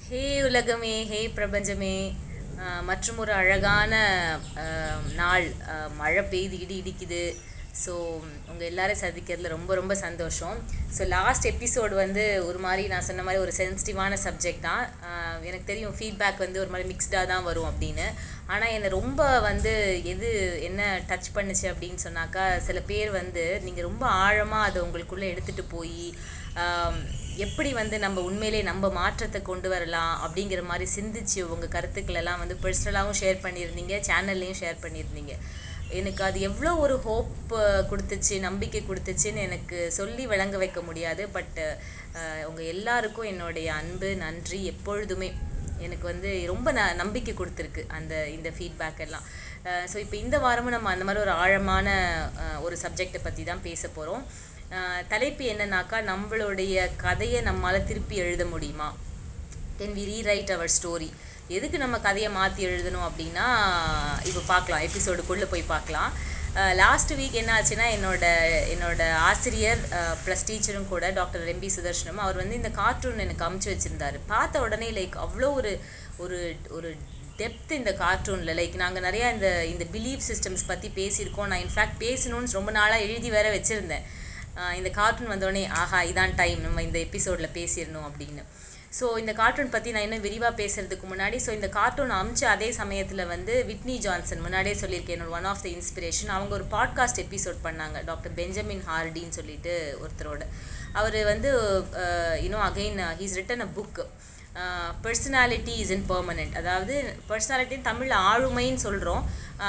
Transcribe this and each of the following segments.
ஹே உலகமே ஹே பிரபஞ்சமே ஆஹ் மற்றும் ஒரு அழகான ஆஹ் நாள் ஆஹ் மழை பெய்து இடி இடிக்குது ஸோ உங்கள் எல்லாரையும் சந்திக்கிறதுல ரொம்ப ரொம்ப சந்தோஷம் ஸோ லாஸ்ட் எபிசோடு வந்து ஒரு மாதிரி நான் சொன்ன மாதிரி ஒரு சென்சிட்டிவான சப்ஜெக்ட் தான் ஆஹ் எனக்கு தெரியும் ஃபீட்பேக் வந்து ஒரு மாதிரி மிக்ஸ்டாக தான் வரும் அப்படின்னு ஆனால் என்னை ரொம்ப வந்து எது என்ன டச் பண்ணுச்சு அப்படின்னு சொன்னாக்கா சில பேர் வந்து நீங்கள் ரொம்ப ஆழமாக அதை உங்களுக்குள்ளே எடுத்துகிட்டு போய் ஆம், எப்படி வந்து நம்ம உண்மையிலே நம்ம மாற்றத்தை கொண்டு வரலாம் அப்படிங்கிற மாதிரி சிந்திச்சு உங்கள் கருத்துக்கள் எல்லாம் வந்து பர்சனலாகவும் ஷேர் பண்ணியிருந்தீங்க சேனல்லையும் ஷேர் பண்ணியிருந்தீங்க எனக்கு அது எவ்வளோ ஒரு ஹோப் கொடுத்துச்சு நம்பிக்கை கொடுத்துச்சுன்னு எனக்கு சொல்லி விளங்க வைக்க முடியாது பட் உங்கள் எல்லாருக்கும் என்னுடைய அன்பு நன்றி எப்பொழுதுமே எனக்கு வந்து ரொம்ப ந நம்பிக்கை கொடுத்துருக்கு அந்த இந்த ஃபீட்பேக் எல்லாம் ஸோ இப்போ இந்த வாரமும் நம்ம அந்த மாதிரி ஒரு ஆழமான அஹ், ஒரு சப்ஜெக்டை பற்றி தான் பேச போகிறோம் தலைப்பு என்னன்னாக்கா நம்மளுடைய கதையை நம்மளால் திருப்பி எழுத முடியுமா then we rewrite our story எதுக்கு நம்ம கதையை மாற்றி எழுதணும் அப்படின்னா இப்போ பார்க்கலாம் எபிசோடுக்குள்ளே போய் பார்க்கலாம் லாஸ்ட் வீக் என்ன ஆச்சுன்னா என்னோட என்னோட ஆசிரியர் ப்ளஸ் டீச்சரும் கூட டாக்டர் ரெம்பி சுதர்ஷனம் அவர் வந்து இந்த கார்ட்டூன் எனக்கு அமுச்சு வச்சுருந்தாரு பார்த்த உடனே லைக் அவ்வளோ ஒரு ஒரு ஒரு டெப்த் இந்த கார்ட்டூனில் லைக் நாங்கள் நிறையா இந்த இந்த பிலீஃப் சிஸ்டம்ஸ் பற்றி பேசியிருக்கோம் நான் இன்ஃபேக்ட் பேசணும்னு ரொம்ப நாளாக எழுதி வேற வச்சுருந்தேன் ஆஹ் இந்த கார்ட்டூன் வந்தோடனே ஆஹா இதான் டைம் நம்ம இந்த எபிசோடில் பேசிடணும் அப்படின்னு ஸோ இந்த கார்ட்டூன் பற்றி நான் இன்னும் விரிவாக பேசுறதுக்கு முன்னாடி ஸோ இந்த கார்ட்டூன் அமிச்ச அதே சமயத்தில் வந்து விட்னி ஜான்சன் முன்னாடியே சொல்லியிருக்கேன் என்னோட ஒன் ஆஃப் த இன்ஸ்பிரேஷன் அவங்க ஒரு பாட்காஸ்ட் எபிசோட் பண்ணாங்க டாக்டர் பெஞ்சமின் ஹார்டின்னு சொல்லிட்டு ஒருத்தரோட அவர் வந்து you know again he's written a book personality is in permanent அதாவது பர்சனாலிட்டி தமிழில் ஆளுமைன்னு சொல்கிறோம்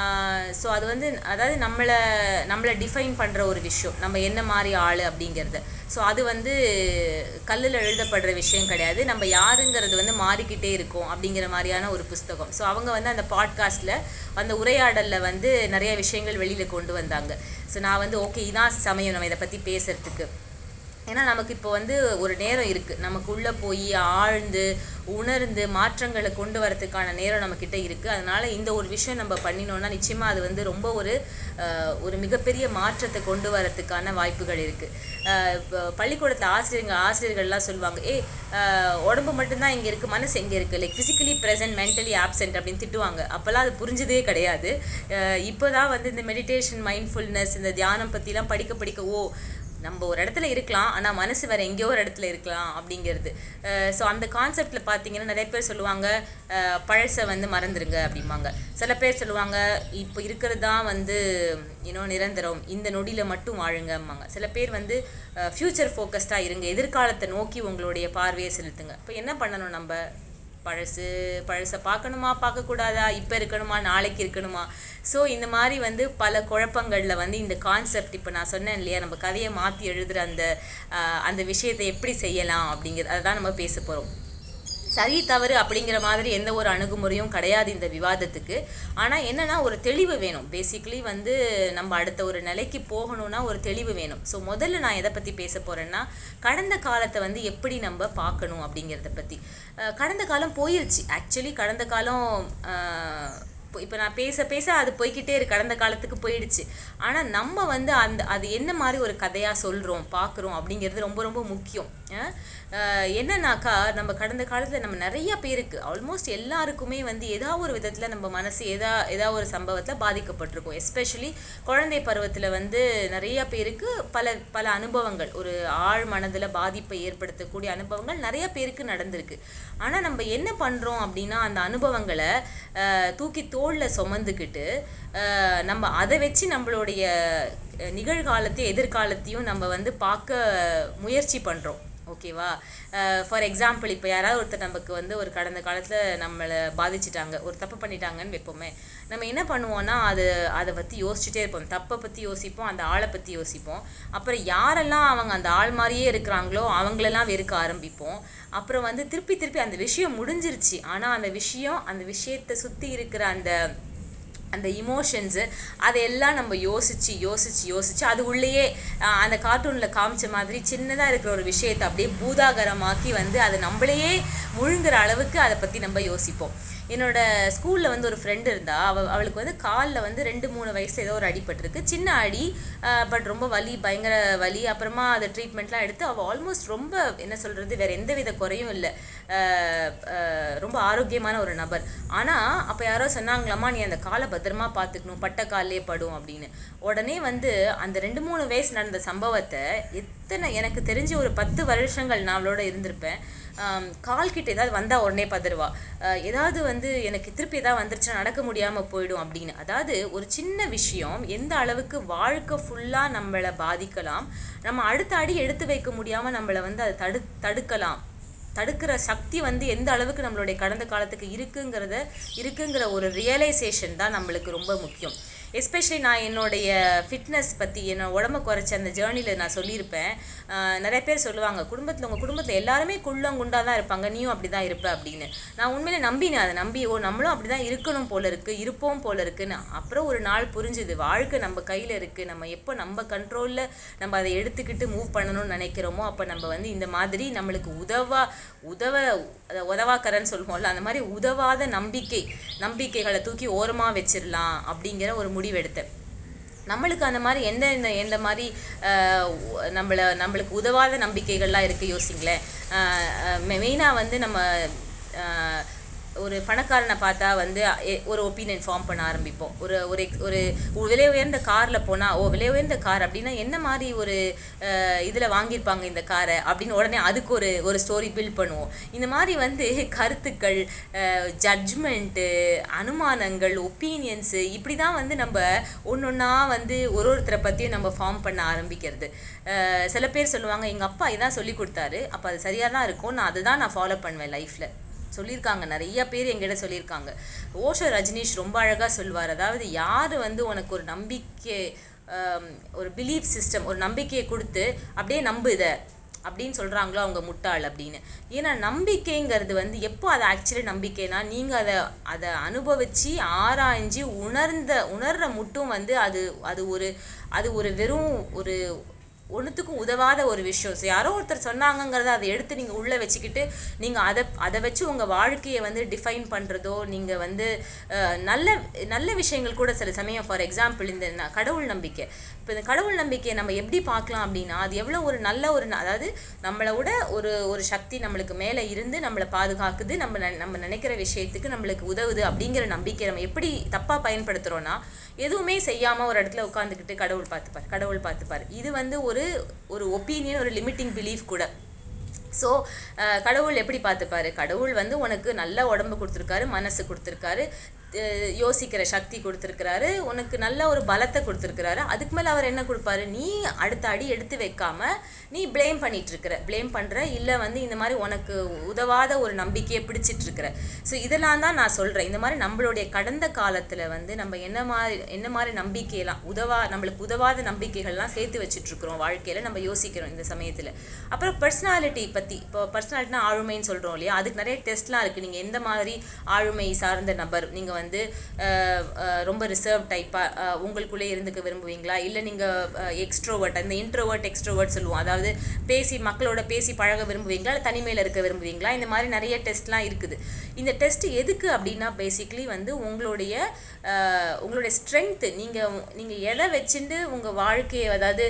ஸோ அது வந்து அதாவது நம்மளை நம்மளை டிஃபைன் பண்ணுற ஒரு விஷயம் நம்ம என்ன மாதிரி ஆள் அப்படிங்கிறது ஸோ அது வந்து கல்லில் எழுதப்படுற விஷயம் கிடையாது நம்ம யாருங்கிறது வந்து மாறிக்கிட்டே இருக்கும் அப்படிங்கிற மாதிரியான ஒரு புஸ்தகம் ஸோ அவங்க வந்து அந்த பாட்காஸ்ட்டில் அந்த உரையாடலில் வந்து நிறைய விஷயங்கள் வெளியில் கொண்டு வந்தாங்க ஸோ நான் வந்து ஓகே இதான் சமயம் நம்ம இதை பற்றி பேசுறதுக்கு ஏன்னா நமக்கு இப்போ வந்து ஒரு நேரம் இருக்குது நமக்குள்ளே போய் ஆழ்ந்து உணர்ந்து மாற்றங்களை கொண்டு வரதுக்கான நேரம் நம்மக்கிட்ட இருக்குது அதனால் இந்த ஒரு விஷயம் நம்ம பண்ணினோம்னா நிச்சயமாக அது வந்து ரொம்ப ஒரு அஹ், ஒரு மிகப்பெரிய மாற்றத்தை கொண்டு வரதுக்கான வாய்ப்புகள் இருக்குது பள்ளிக்கூடத்தில் ஆசிரியர்கள் ஆசிரியர்கள்லாம் சொல்லுவாங்க ஏ உடம்பு மட்டும்தான் இங்கே இருக்குது மனசு எங்கே இருக்குது like physically present mentally absent அப்படின்னு திட்டுவாங்க அப்போல்லாம் அது புரிஞ்சதே கிடையாது இப்போ தான் வந்து இந்த மெடிடேஷன் மைண்ட்ஃபுல்னஸ் இந்த தியானம் பற்றிலாம் படிக்க படிக்க ஓ நம்ம ஒரு இடத்துல இருக்கலாம் ஆனால் மனசு வேற எங்கேயோ ஒரு இடத்துல இருக்கலாம் அப்படிங்கிறது ஸோ அந்த கான்செப்டில் பார்த்தீங்கன்னா நிறைய பேர் சொல்லுவாங்க அஹ், பழசை வந்து மறந்துடுங்க அப்படிம்பாங்க சில பேர் சொல்லுவாங்க இப்போ இருக்கிறது தான் வந்து இன்னும் நிரந்தரம் இந்த நொடியில் மட்டும் வாழுங்கம்பாங்க சில பேர் வந்து ஃப்யூச்சர் ஃபோக்கஸ்டாக இருங்க எதிர்காலத்தை நோக்கி உங்களுடைய பார்வையை செலுத்துங்க இப்போ என்ன பண்ணணும் நம்ம பழசு பழசை பார்க்கணுமா பார்க்கக்கூடாதா இப்போ இருக்கணுமா நாளைக்கு இருக்கணுமா ஸோ இந்த மாதிரி வந்து பல குழப்பங்களில் வந்து இந்த கான்செப்ட் இப்போ நான் சொன்னேன் இல்லையா நம்ம கதையை மாற்றி எழுதுகிற அந்த ஆஹ், அந்த விஷயத்தை எப்படி செய்யலாம் அப்படிங்கிறது அதை தான் நம்ம பேச போகிறோம் சரி தவறு அப்படிங்கிற மாதிரி எந்த ஒரு அணுகுமுறையும் கிடையாது இந்த விவாதத்துக்கு ஆனால் என்னன்னா ஒரு தெளிவு வேணும் பேசிக்கலி வந்து நம்ம அடுத்த ஒரு நிலைக்கு போகணும்னா ஒரு தெளிவு வேணும் ஸோ முதல்ல நான் எதை பற்றி பேச போகிறேன்னா கடந்த காலத்தை வந்து எப்படி நம்ம பார்க்கணும் அப்படிங்கிறத பற்றி அஹ் கடந்த காலம் போயிருச்சு ஆக்சுவலி கடந்த காலம் இப்போ நான் பேச பேச அது போய்க்கிட்டே இருக்கு கடந்த காலத்துக்கு போயிடுச்சு ஆனால் நம்ம வந்து அந்த அது என்ன மாதிரி ஒரு கதையாக சொல்கிறோம் பார்க்குறோம் அப்படிங்கிறது ரொம்ப ரொம்ப முக்கியம் அஹ் அஹ் என்னன்னாக்கா நம்ம கடந்த காலத்தில் நம்ம நிறைய பேருக்கு ஆல்மோஸ்ட் எல்லாருக்குமே வந்து ஏதாவது ஒரு விதத்தில் நம்ம மனசு எதா ஏதாவது ஒரு சம்பவத்தில் பாதிக்கப்பட்டிருக்கும் எஸ்பெஷலி குழந்தை பருவத்தில் வந்து நிறைய பேருக்கு பல பல அனுபவங்கள் ஒரு ஆழ் மனதில் பாதிப்பை ஏற்படுத்தக்கூடிய அனுபவங்கள் நிறைய பேருக்கு நடந்திருக்கு ஆனால் நம்ம என்ன பண்ணுறோம் அப்படின்னா அந்த அனுபவங்களை அஹ், தூக்கி தோளில் சுமந்துக்கிட்டு அஹ், நம்ம அதை வச்சு நம்மளுடைய அஹ், நிகழ்காலத்தையும் எதிர்காலத்தையும் நம்ம வந்து பார்க்க முயற்சி பண்ணுறோம் ஓகேவா ஃபார் எக்ஸாம்பிள் இப்போ யாராவது ஒருத்தர் நமக்கு வந்து ஒரு கடந்த காலத்தில் நம்மளை பாதிச்சிட்டாங்க ஒரு தப்பு பண்ணிட்டாங்கன்னு வைப்போமே நம்ம என்ன பண்ணுவோம்னா அது அதை பற்றி யோசிச்சுட்டே இருப்போம் தப்பை பற்றி யோசிப்போம் அந்த ஆளை பற்றி யோசிப்போம் அப்புறம் யாரெல்லாம் அவங்க அந்த ஆள் மாதிரியே இருக்கிறாங்களோ அவங்களெல்லாம் வெறுக்க ஆரம்பிப்போம் அப்புறம் வந்து திருப்பி திருப்பி அந்த விஷயம் முடிஞ்சிருச்சு ஆனால் அந்த விஷயம் அந்த விஷயத்தை சுற்றி இருக்கிற அந்த அந்த இமோஷன்ஸு அதையெல்லாம் நம்ம யோசித்து யோசித்து யோசித்து அது உள்ளேயே ஆஹ், அந்த கார்ட்டூனில் காமிச்ச மாதிரி சின்னதாக இருக்கிற ஒரு விஷயத்தை அப்படியே பூதாகரமாக்கி வந்து அது நம்மளையே முழுங்குற அளவுக்கு அதை பற்றி நம்ம யோசிப்போம் என்னோட ஸ்கூலில் வந்து ஒரு ஃப்ரெண்டு இருந்தா அவ அவளுக்கு வந்து காலில் வந்து ரெண்டு மூணு வயசு ஏதோ ஒரு அடிபட்டிருக்கு சின்ன அடி பட் ரொம்ப வலி பயங்கர வலி அப்புறமா அதை ட்ரீட்மெண்ட்லாம் எடுத்து அவள் ஆல்மோஸ்ட் ரொம்ப என்ன சொல்கிறது வேறு எந்த வித குறையும் இல்லை ரொம்ப ஆரோக்கியமான ஒரு நபர் ஆனால் அப்போ யாரோ சொன்னாங்களாம்மா நீ அந்த காலை பத்திரமா பார்த்துக்கணும் பட்ட காலே படும் அப்படின்னு உடனே வந்து அந்த ரெண்டு மூணு வயசு நடந்த சம்பவத்தை எத்தனை எனக்கு தெரிஞ்சு ஒரு பத்து வருஷங்கள் நான் அவளோட இருந்திருப்பேன் ஆம், கால் கிட்ட ஏதாவது வந்தால் உடனே பதறுவா அஹ், ஏதாவது வந்து எனக்கு திருப்பி ஏதாவது வந்துருச்சுன்னா நடக்க முடியாமல் போயிடும் அப்படின்னு அதாவது ஒரு சின்ன விஷயம் எந்த அளவுக்கு வாழ்க்கை ஃபுல்லாக நம்மளை பாதிக்கலாம் நம்ம அடுத்த அடி எடுத்து வைக்க முடியாமல் நம்மளை வந்து அதை தடு தடுக்கலாம் தடுக்கிற சக்தி வந்து எந்த அளவுக்கு நம்மளுடைய கடந்த காலத்துக்கு இருக்குங்கிறத இருக்குங்கிற ஒரு ரியலைசேஷன் தான் நம்மளுக்கு ரொம்ப முக்கியம் எஸ்பெஷலி நான் என்னுடைய ஃபிட்னஸ் பற்றி என்னோட உடம்ப குறைச்ச அந்த ஜேர்னியில் நான் சொல்லியிருப்பேன் ஆஹ் நிறைய பேர் சொல்லுவாங்க குடும்பத்தில் உங்கள் குடும்பத்தில் எல்லாருமே குள்ளங்குண்டாக தான் இருப்பாங்க நீயும் அப்படி தான் இருப்ப அப்படின்னு நான் உண்மையிலே நம்பினேன் அதை நம்பி ஓ நம்மளும் அப்படி தான் இருக்கணும் போல இருக்குது இருப்போம் போல இருக்குன்னு அப்புறம் ஒரு நாள் புரிஞ்சுது வாழ்க்கை நம்ம கையில் இருக்குது நம்ம எப்போ நம்ம கண்ட்ரோலில் நம்ம அதை எடுத்துக்கிட்டு மூவ் பண்ணணும்னு நினைக்கிறோமோ அப்போ நம்ம வந்து இந்த மாதிரி நம்மளுக்கு உதவா உதவ அத உதவாக்கரன்னு சொல்லுவோம்ல அந்த மாதிரி உதவாத நம்பிக்கை நம்பிக்கைகளை தூக்கி ஓரமாக வச்சிடலாம் அப்படிங்கிற ஒரு முடிவெடுத்தேன் நம்மளுக்கு அந்த மாதிரி எந்த இந்த எந்த மாதிரி ஆஹ், உ- நம்மள நம்மளுக்கு உதவாத நம்பிக்கைகள்லாம் இருக்குது யோசிங்களேன் மெயினாக வந்து நம்ம ஆஹ், ஒரு பணக்காரனை பார்த்தா வந்து எ- ஒரு ஒப்பீனியன் ஃபார்ம் பண்ண ஆரம்பிப்போம் ஒரு ஒரு ex- ஒரு ஒரு விலை உயர்ந்த காரில் போனால் ஓ விலை உயர்ந்த கார் அப்படின்னா என்ன மாதிரி ஒரு இதில் வாங்கியிருப்பாங்க இந்த காரை அப்படின்னு உடனே அதுக்கு ஒரு ஒரு ஸ்டோரி பில்ட் பண்ணுவோம் இந்த மாதிரி வந்து கருத்துக்கள் ஜட்ஜ்மெண்ட்டு அனுமானங்கள் ஒப்பீனியன்ஸு இப்படி தான் வந்து நம்ம ஒன்றொன்னா வந்து ஒரு ஒருத்தரை பற்றியும் நம்ம ஃபார்ம் பண்ண ஆரம்பிக்கிறது அஹ் சில பேர் சொல்லுவாங்க எங்கள் அப்பா இதான் சொல்லி கொடுத்தாரு அப்போ அது சரியாக தான் இருக்கும் நான் அதை தான் நான் ஃபாலோ பண்ணுவேன் லைஃப்பில் சொல்லியிருக்காங்க நிறைய பேர் எங்கிட்ட சொல்லியிருக்காங்க ஓஷோ ரஜினிஷ் ரொம்ப அழகாக சொல்வார் அதாவது யார் வந்து உனக்கு ஒரு நம்பிக்கை ஆம், ஒரு பிலீஃப் சிஸ்டம் ஒரு நம்பிக்கையை கொடுத்து அப்படியே நம்பு இதை அப்படின்னு சொல்கிறாங்களோ அவங்க முட்டாள் அப்படின்னு ஏன்னா நம்பிக்கைங்கிறது வந்து எப்போ அது ஆக்சுவலி நம்பிக்கைனா நீங்கள் அதை அதை அனுபவித்து ஆராய்ஞ்சு உணர்ந்த உணர்ற மட்டும் வந்து அது அது ஒரு அது ஒரு வெறும் ஒரு ஒன்றுத்துக்கும் உதவாத ஒரு விஷயம் ஸோ யாரோ ஒருத்தர் சொன்னாங்கங்கிறத அதை எடுத்து நீங்கள் உள்ளே வச்சுக்கிட்டு நீங்கள் அதை அதை வச்சு உங்கள் வாழ்க்கையை வந்து டிஃபைன் பண்ணுறதோ நீங்கள் வந்து அஹ், நல்ல நல்ல விஷயங்கள் கூட சில சமயம் ஃபார் எக்ஸாம்பிள் இந்த ந- கடவுள் நம்பிக்கை இப்போ இந்த கடவுள் நம்பிக்கையை நம்ம எப்படி பார்க்கலாம் அப்படின்னா அது எவ்வளோ ஒரு நல்ல ஒரு ந- அதாவது நம்மளை விட ஒரு ஒரு சக்தி நம்மளுக்கு மேலே இருந்து நம்மளை பாதுகாக்குது நம்ம ந- நம்ம நினைக்கிற விஷயத்துக்கு நம்மளுக்கு உதவுது அப்படிங்கிற நம்பிக்கை நம்ம எப்படி தப்பாக பயன்படுத்துகிறோன்னா எதுவுமே செய்யாமல் ஒரு இடத்துல உட்காந்துக்கிட்டு கடவுள் பார்த்துப்பார் கடவுள் பார்த்துப்பார் இது வந்து ஒரு ஒரு ஒப்பீனியன் ஒரு லிமிட்டிங் பிலீஃப் கூட ஸோ கடவுள் எப்படி பார்த்துப்பாரு கடவுள் வந்து உனக்கு நல்ல உடம்பு கொடுத்துருக்காரு மனசு கொடுத்துருக்காரு அஹ் யோசிக்கிற சக்தி கொடுத்துருக்கிறாரு உனக்கு நல்ல ஒரு பலத்தை கொடுத்துருக்கிறாரு அதுக்கு மேலே அவர் என்ன கொடுப்பாரு நீ அடுத்த அடி எடுத்து வைக்காம நீ ப்ளேம் பண்ணிட்டு இருக்கிற ப்ளேம் பண்ணுற இல்லை வந்து இந்த மாதிரி உனக்கு உதவாத ஒரு நம்பிக்கையை பிடிச்சிட்டு இருக்கிற ஸோ இதெல்லாம் தான் நான் சொல்கிறேன் இந்த மாதிரி நம்மளுடைய கடந்த காலத்தில் வந்து நம்ம என்ன மாதிரி என்ன மாதிரி நம்பிக்கையெல்லாம் உதவா நம்மளுக்கு உதவாத நம்பிக்கைகள்லாம் சேர்த்து வச்சுட்டு இருக்கிறோம் வாழ்க்கையில் நம்ம யோசிக்கிறோம் இந்த சமயத்தில் அப்புறம் பர்சனாலிட்டி பற்றி இப்போ பர்சனாலிட்டினா ஆளுமைன்னு சொல்கிறோம் இல்லையா அதுக்கு நிறைய டெஸ்ட்லாம் இருக்குது நீங்கள் எந்த மாதிரி ஆளுமை சார்ந்த நபர் நீங்கள் வந்து அஹ், அஹ், ரொம்ப ரிசர்வ் டைப்பாக உங்களுக்குள்ளே இருந்துக்க விரும்புவீங்களா இல்லை நீங்கள் எக்ஸ்ட்ரோவர்ட் அந்த இன்ட்ரோவர்ட் எக்ஸ்ட்ரோவர்ட் சொல்லுவோம் அதாவது பேசி மக்களோட பேசி பழக விரும்புவீங்களா இல்லை தனிமையில் இருக்க விரும்புவீங்களா இந்த மாதிரி நிறைய டெஸ்ட்லாம் இருக்குது இந்த டெஸ்ட் எதுக்கு அப்படின்னா பேசிக்லி வந்து உங்களுடைய அஹ், உங்களுடைய ஸ்ட்ரென்த்து நீங்கள் நீங்கள் எதை வச்சுட்டு உங்கள் வாழ்க்கையை அதாவது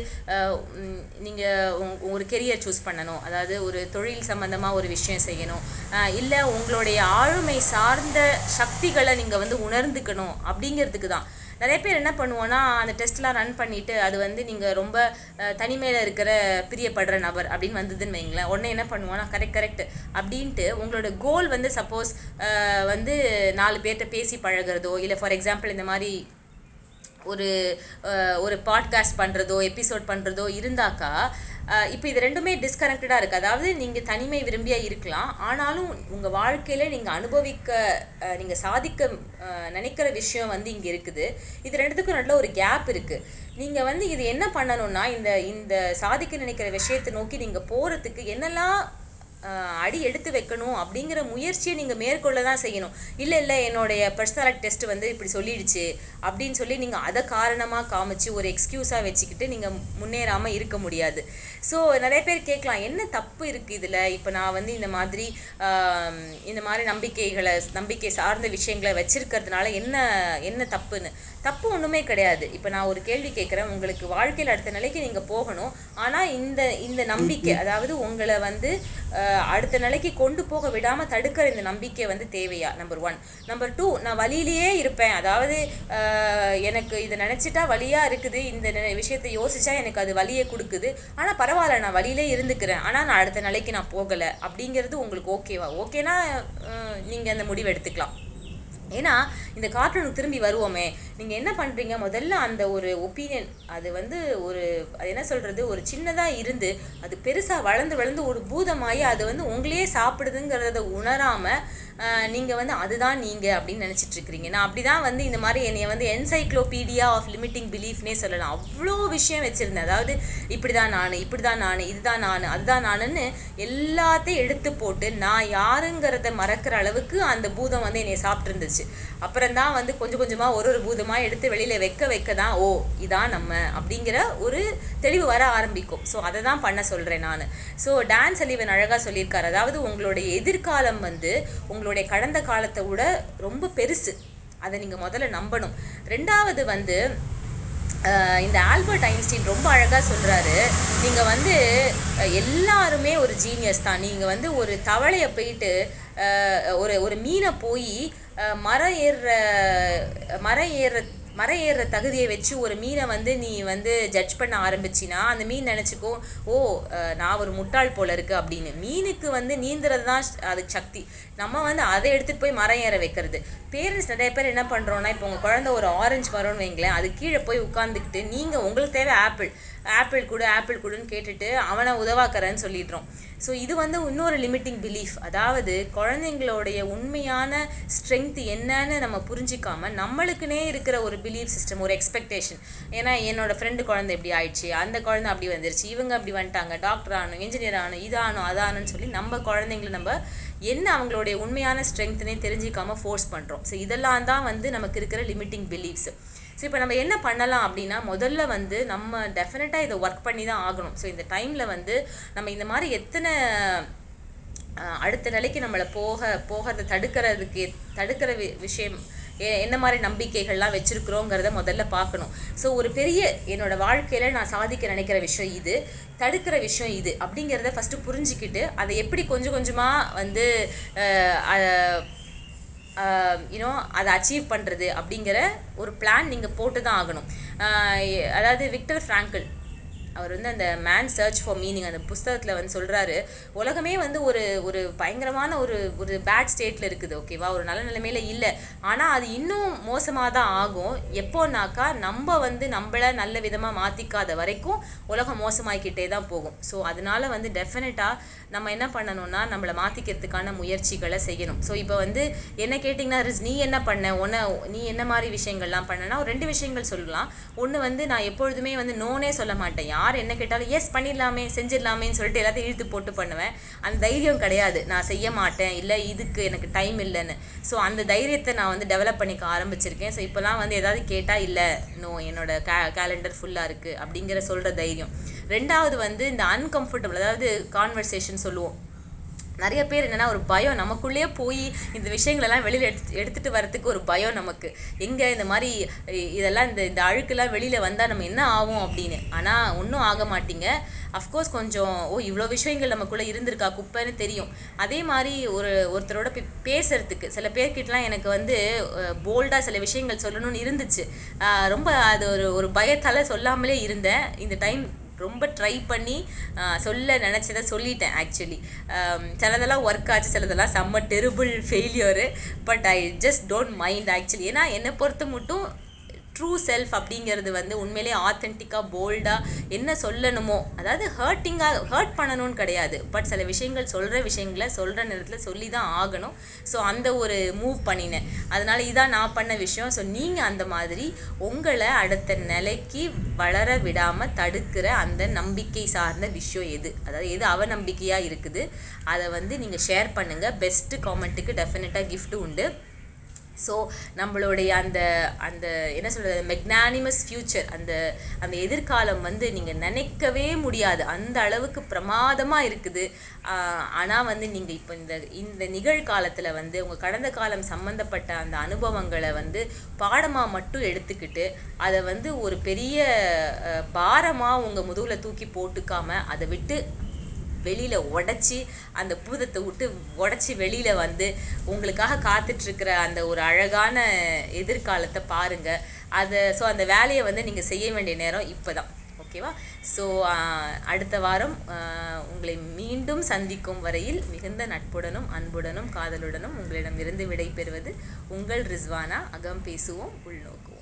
நீங்கள் ஒரு கெரியர் சூஸ் பண்ணணும் அதாவது ஒரு தொழில் சம்மந்தமாக ஒரு விஷயம் செய்யணும் இல்லை உங்களுடைய ஆளுமை சார்ந்த சக்திகளை நீங்கள் வந்து உணர்ந்துக்கணும் அப்படிங்கிறதுக்கு தான் நிறைய பேர் என்ன பண்ணுவோன்னா அந்த டெஸ்ட்லாம் ரன் பண்ணிவிட்டு அது வந்து நீங்கள் ரொம்ப தனிமையில் இருக்கிற பிரியப்படுற நபர் அப்படின்னு வந்ததுன்னு வைங்களேன் உடனே என்ன பண்ணுவோன்னா கரெக்ட் கரெக்ட் அப்படின்ட்டு உங்களோட கோல் வந்து சப்போஸ் வந்து நாலு பேர்கிட்ட பேசி பழகுறதோ இல்லை ஃபார் எக்ஸாம்பிள் இந்த மாதிரி ஒரு அஹ், ஒரு பாட்காஸ்ட் பண்ணுறதோ எபிசோட் பண்ணுறதோ இருந்தாக்கா இப்போ இது ரெண்டுமே டிஸ்கனெக்டடாக இருக்குது அதாவது நீங்கள் தனிமை விரும்பியா இருக்கலாம் ஆனாலும் உங்கள் வாழ்க்கையில் நீங்கள் அனுபவிக்க நீங்கள் சாதிக்க அஹ், நினைக்கிற விஷயம் வந்து இங்கே இருக்குது இது ரெண்டுத்துக்கும் நல்ல ஒரு கேப் இருக்குது நீங்கள் வந்து இது என்ன பண்ணணும்னா இந்த இந்த சாதிக்க நினைக்கிற விஷயத்தை நோக்கி நீங்கள் போகிறதுக்கு என்னெல்லாம் ஆஹ் அடி எடுத்து வைக்கணும் அப்படிங்கிற முயற்சியை நீங்கள் மேற்கொள்ள தான் செய்யணும் இல்லை இல்லை என்னுடைய பர்சனாலிட்டி டெஸ்ட் வந்து இப்படி சொல்லிடுச்சு அப்படின்னு சொல்லி நீங்கள் அதை காரணமாக காமிச்சு ஒரு எக்ஸ்கியூஸாக வச்சுக்கிட்டு நீங்கள் முன்னேறாமல் இருக்க முடியாது ஸோ நிறைய பேர் கேட்கலாம் என்ன தப்பு இருக்குது இதில் இப்போ நான் வந்து இந்த மாதிரி ஆம், இந்த மாதிரி நம்பிக்கைகளை நம்பிக்கை சார்ந்த விஷயங்களை வச்சிருக்கிறதுனால என்ன என்ன தப்புன்னு தப்பு ஒன்றுமே கிடையாது இப்போ நான் ஒரு கேள்வி கேட்குறேன் உங்களுக்கு வாழ்க்கையில் அடுத்த நிலைக்கு நீங்கள் போகணும் ஆனால் இந்த இந்த நம்பிக்கை அதாவது உங்களை வந்து அஹ், அடுத்த நிலைக்கு கொண்டு போக விடாமல் தடுக்கிற இந்த நம்பிக்கை வந்து தேவையா நம்பர் ஒன் நம்பர் டூ நான் வழியிலேயே இருப்பேன் அதாவது அஹ், எனக்கு இதை நினச்சிட்டா வழியாக இருக்குது இந்த நெ- விஷயத்தை யோசிச்சா எனக்கு அது வழியை கொடுக்குது ஆனால் பரவாயில்ல நான் வழியிலே இருந்துக்கிறேன் ஆனால் நான் அடுத்த நிலைக்கு நான் போகலை அப்படிங்கிறது உங்களுக்கு ஓகேவா ஓகேனா நீங்கள் அந்த முடிவு எடுத்துக்கலாம் ஏன்னா இந்த கார்ட்டூனுக்கு திரும்பி வருவோமே நீங்கள் என்ன பண்ணுறீங்க முதல்ல அந்த ஒரு ஒப்பீனியன் அது வந்து ஒரு அது என்ன சொல்கிறது ஒரு சின்னதாக இருந்து அது பெருசாக வளர்ந்து வளர்ந்து ஒரு பூதமாகி அது வந்து உங்களையே சாப்பிடுதுங்கிறத உணராமல் நீங்கள் வந்து அதுதான் நீங்கள் அப்படின்னு நினச்சிட்டு இருக்கிறீங்க நான் அப்படி தான் வந்து இந்த மாதிரி என்னைய வந்து என்சைக்ளோபீடியா ஆஃப் லிமிட்டிங் பிலீஃப்னே சொல்லலாம் அவ்வளோ விஷயம் வச்சுருந்தேன் அதாவது இப்படி தான் நான் இப்படி தான் நான் இதுதான் நான் அதுதான் நானுன்னு எல்லாத்தையும் எடுத்து போட்டு நான் யாருங்கிறத மறக்கிற அளவுக்கு அந்த பூதம் வந்து என்னை சாப்பிட்டு இருந்துச்சு அப்புறம் தான் வந்து கொஞ்சம் கொஞ்சமாக ஒரு ஒரு பூதமாக எடுத்து வெளியில் வைக்க வைக்க தான் ஓ இதான் நம்ம அப்படிங்கிற ஒரு தெளிவு வர ஆரம்பிக்கும் ஸோ அதை தான் பண்ண சொல்கிறேன் நான் ஸோ டான்ஸ் அலிவன் அழகாக சொல்லியிருக்காரு அதாவது உங்களுடைய எதிர்காலம் வந்து உங்களுடைய கடந்த காலத்தை விட ரொம்ப பெருசு அதை நீங்கள் முதல்ல நம்பணும் ரெண்டாவது வந்து அஹ் இந்த ஆல்பர்ட் ஐன்ஸ்டீன் ரொம்ப அழகாக சொல்கிறாரு நீங்கள் வந்து அஹ் எல்லாருமே ஒரு ஜீனியஸ் தான் நீங்கள் வந்து ஒரு தவளையை போயிட்டு அஹ் ஒரு ஒரு மீனை போய் அஹ் மரம் ஏறுற மரம் ஏறுற மரம் ஏறுற தகுதியை வச்சு ஒரு மீனை வந்து நீ வந்து ஜட்ஜ் பண்ண ஆரம்பிச்சினா அந்த மீன் நினச்சிக்கோ ஓ அஹ் நான் ஒரு முட்டாள் போல இருக்கு அப்படின்னு மீனுக்கு வந்து நீந்துறது தான் அதுக்கு சக்தி நம்ம வந்து அதை எடுத்துகிட்டு போய் மரம் ஏற வைக்கிறது பேரண்ட்ஸ் நிறைய பேர் என்ன பண்ணுறோன்னா இப்போ உங்கள் குழந்தை ஒரு ஆரஞ்சு மரம்னு வைங்களேன் அது கீழே போய் உட்காந்துக்கிட்டு நீங்கள் உங்களுக்கு தேவை ஆப்பிள் ஆப்பிள் கொடு ஆப்பிள் கொடுன்னு கேட்டுட்டு அவனை உதவாக்கறேன்னு சொல்லிடுறோம் ஸோ இது வந்து இன்னொரு லிமிட்டிங் பிலீஃப் அதாவது குழந்தைங்களுடைய உண்மையான ஸ்ட்ரென்த் என்னன்னு நம்ம புரிஞ்சிக்காம நம்மளுக்குனே இருக்கிற ஒரு பிலீஃப் சிஸ்டம் ஒரு எக்ஸ்பெக்டேஷன் ஏன்னா என்னோட ஃப்ரெண்டு குழந்தை இப்படி ஆயிடுச்சு அந்த குழந்தை அப்படி வந்துருச்சு இவங்க அப்படி வந்துட்டாங்க டாக்டர் ஆகணும் இன்ஜினியர் ஆகணும் இதாகணும் அதாகணும்னு சொல்லி நம்ம குழந்தைங்களை நம்ம என்ன அவங்களுடைய உண்மையான ஸ்ட்ரென்த்னே தெரிஞ்சிக்காம ஃபோர்ஸ் பண்ணுறோம் ஸோ இதெல்லாம் தான் வந்து நமக்கு இருக்கிற லிமிட்டிங் பிலீஃப்ஸ் ஸோ இப்போ நம்ம என்ன பண்ணலாம் அப்படின்னா முதல்ல வந்து நம்ம டெஃபினட்டாக இதை ஒர்க் பண்ணி தான் ஆகணும் ஸோ இந்த டைமில் வந்து நம்ம இந்த மாதிரி எத்தனை அஹ், அடுத்த நிலைக்கு நம்மளை போக போகிறத தடுக்கிறதுக்கு தடுக்கிற வி விஷயம் எ- என்ன மாதிரி நம்பிக்கைகள்லாம் வச்சுருக்குறோங்கிறத முதல்ல பார்க்கணும் ஸோ ஒரு பெரிய என்னோட வாழ்க்கையில் நான் சாதிக்க நினைக்கிற விஷயம் இது தடுக்கிற விஷயம் இது அப்படிங்கிறத ஃபஸ்ட்டு புரிஞ்சுக்கிட்டு அதை எப்படி கொஞ்சம் கொஞ்சமாக வந்து யூனோ அதை அச்சீவ் பண்ணுறது அப்படிங்கிற ஒரு பிளான் நீங்கள் போட்டு தான் ஆகணும் ஆஹ் எ- அதாவது விக்டர் ஃப்ராங்கிள் அவர் வந்து அந்த மேன் சர்ச் ஃபார் மீனிங் அந்த புஸ்தகத்தில் வந்து சொல்கிறாரு உலகமே வந்து ஒரு ஒரு பயங்கரமான ஒரு ஒரு பேட் ஸ்டேட்டில் இருக்குது ஓகேவா ஒரு நல்ல நிலைமையில இல்லை ஆனால் அது இன்னும் மோசமாக தான் ஆகும் எப்போனாக்கா நம்ம வந்து நம்மளை நல்ல விதமாக மாற்றிக்காத வரைக்கும் உலகம் மோசமாகிக்கிட்டே தான் போகும் ஸோ அதனால வந்து டெஃபினட்டாக நம்ம என்ன பண்ணணும்னா நம்மளை மாற்றிக்கிறதுக்கான முயற்சிகளை செய்யணும் ஸோ இப்போ வந்து என்ன கேட்டிங்கன்னா ரிஸ் நீ என்ன பண்ண உன்னை நீ என்ன மாதிரி விஷயங்கள்லாம் பண்ணனா ஒரு ரெண்டு விஷயங்கள் சொல்லலாம் ஒன்று வந்து நான் எப்பொழுதுமே வந்து நோனே சொல்ல மாட்டேன் யார் என்ன கேட்டாலும் எஸ் பண்ணிடலாமே செஞ்சிடலாமேன்னு சொல்லிட்டு எல்லாத்தையும் இழுத்து போட்டு பண்ணுவேன் அந்த தைரியம் கிடையாது நான் செய்ய மாட்டேன் இல்லை இதுக்கு எனக்கு டைம் இல்லைன்னு ஸோ அந்த தைரியத்தை நான் வந்து டெவலப் பண்ணிக்க ஆரம்பிச்சிருக்கேன் ஸோ இப்போலாம் வந்து ஏதாவது கேட்டால் இல்லை நோ என்னோட கே கேலண்டர் ஃபுல்லாக இருக்குது அப்படிங்கிற சொல்கிற தைரியம் ரெண்டாவது வந்து இந்த அன்கம்ஃபர்டபுள் அதாவது கான்வர்சேஷன் சொல்லுவோம் நிறைய பேர் என்னன்னா ஒரு பயம் நமக்குள்ளேயே போய் இந்த விஷயங்களெல்லாம் வெளியில் எடுத்து எடுத்துகிட்டு வரதுக்கு ஒரு பயம் நமக்கு எங்கே இந்த மாதிரி இ- இதெல்லாம் இந்த இந்த அழுக்கெல்லாம் வெளியில் வந்தால் நம்ம என்ன ஆகும் அப்படின்னு ஆனால் ஒன்றும் ஆக மாட்டீங்க அஃப்கோர்ஸ் கொஞ்சம் ஓ இவ்வளோ விஷயங்கள் நமக்குள்ளே இருந்திருக்கா குப்பைன்னு தெரியும் அதே மாதிரி ஒரு ஒருத்தரோட போய் பேசுறதுக்கு சில பேர்கிட்டலாம் எனக்கு வந்து போல்டாக சில விஷயங்கள் சொல்லணும்னு இருந்துச்சு அஹ் ரொம்ப அது ஒரு ஒரு பயத்தால் சொல்லாமலே இருந்தேன் இந்த டைம் ரொம்ப ட்ரை பண்ணி ஆஹ், சொல்ல நினச்சதை சொல்லிட்டேன் ஆக்சுவலி சிலதெல்லாம் ஒர்க் ஆச்சு சிலதெல்லாம் செம்ம terrible failure but I just don't mind actually ஏன்னா என்னை பொறுத்த மட்டும் ட்ரூ செல்ஃப் அப்படிங்கிறது வந்து உண்மையிலே ஆத்தென்டிக்காக போல்டாக என்ன சொல்லணுமோ அதாவது ஹர்ட்டிங்காக ஹர்ட் பண்ணணும்னு கிடையாது பட் சில விஷயங்கள் சொல்கிற விஷயங்களை சொல்கிற நேரத்தில் சொல்லி தான் ஆகணும் ஸோ அந்த ஒரு மூவ் பண்ணினேன் அதனால இதான் நான் பண்ண விஷயம் ஸோ நீங்கள் அந்த மாதிரி உங்களை அடுத்த நிலைக்கு வளர விடாமல் தடுக்கிற அந்த நம்பிக்கை சார்ந்த விஷயம் எது அதாவது எது அவநம்பிக்கையாக இருக்குது அதை வந்து நீங்கள் ஷேர் பண்ணுங்கள் பெஸ்ட்டு காமெண்ட்டுக்கு டெஃபினட்டாக gift உண்டு ஸோ நம்மளுடைய அந்த அந்த என்ன சொல்கிறது மெக்னானிமஸ் ஃப்யூச்சர் அந்த அந்த எதிர்காலம் வந்து நீங்கள் நினைக்கவே முடியாது அந்த அளவுக்கு பிரமாதமாக இருக்குது ஆனால் வந்து நீங்கள் இப்போ இந்த இந்த நிகழ்காலத்தில் வந்து உங்கள் கடந்த காலம் சம்மந்தப்பட்ட அந்த அனுபவங்களை வந்து பாடமாக மட்டும் எடுத்துக்கிட்டு அதை வந்து ஒரு பெரிய பாரமாக உங்கள் முதுகில் தூக்கி போட்டுக்காம அதை விட்டு வெளியில் உடச்சி அந்த பூதத்தை விட்டு உடச்சி வெளியில் வந்து உங்களுக்காக காத்துட்ருக்கிற அந்த ஒரு அழகான எதிர்காலத்தை பாருங்கள் அதை ஸோ அந்த வேலையை வந்து நீங்கள் செய்ய வேண்டிய நேரம் இப்போ தான் ஓகேவா ஸோ அடுத்த வாரம் ஆஹ், உங்களை மீண்டும் சந்திக்கும் வரையில் மிகுந்த நட்புடனும் அன்புடனும் காதலுடனும் உங்களிடமிருந்து விடை பெறுவது உங்கள் ரிஸ்வானா அகம் பேசுவோம் உள்நோக்குவோம்